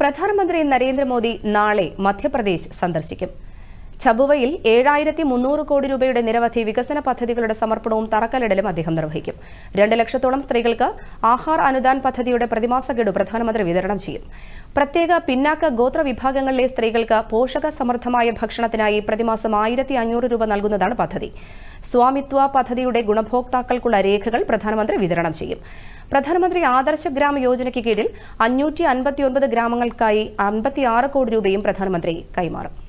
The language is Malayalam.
പ്രധാനമന്ത്രി നരേന്ദ്രമോദി നാളെ മധ്യപ്രദേശ് സന്ദർശിക്കും ഛബുവയിൽ ഏഴായിരത്തി മുന്നൂറ് കോടി രൂപയുടെ നിരവധി വികസന പദ്ധതികളുടെ സമർപ്പണവും തറക്കല്ലിടലും അദ്ദേഹം നിർവഹിക്കും രണ്ട് ലക്ഷത്തോളം സ്ത്രീകൾക്ക് ആഹാർ അനുദാൻ പദ്ധതിയുടെ പ്രതിമാസ ഗഡു പ്രധാനമന്ത്രി വിതരണം ചെയ്യും പ്രത്യേക പിന്നാക്ക ഗോത്ര വിഭാഗങ്ങളിലെ സ്ത്രീകൾക്ക് പോഷക സമൃദ്ധമായ ഭക്ഷണത്തിനായി പ്രതിമാസം ആയിരത്തി അഞ്ഞൂറ് രൂപ നൽകുന്നതാണ് പദ്ധതി സ്വാമിത്വ പദ്ധതിയുടെ ഗുണഭോക്താക്കൾക്കുള്ള രേഖകൾ പ്രധാനമന്ത്രി വിതരണം ചെയ്യും പ്രധാനമന്ത്രി ആദർശ ഗ്രാമ യോജനയ്ക്ക് കീഴിൽ അഞ്ഞൂറ്റി അൻപത്തിയൊൻപത് ഗ്രാമങ്ങൾക്കായി അൻപത്തിയാറ് കോടി രൂപയും പ്രധാനമന്ത്രി കൈമാറും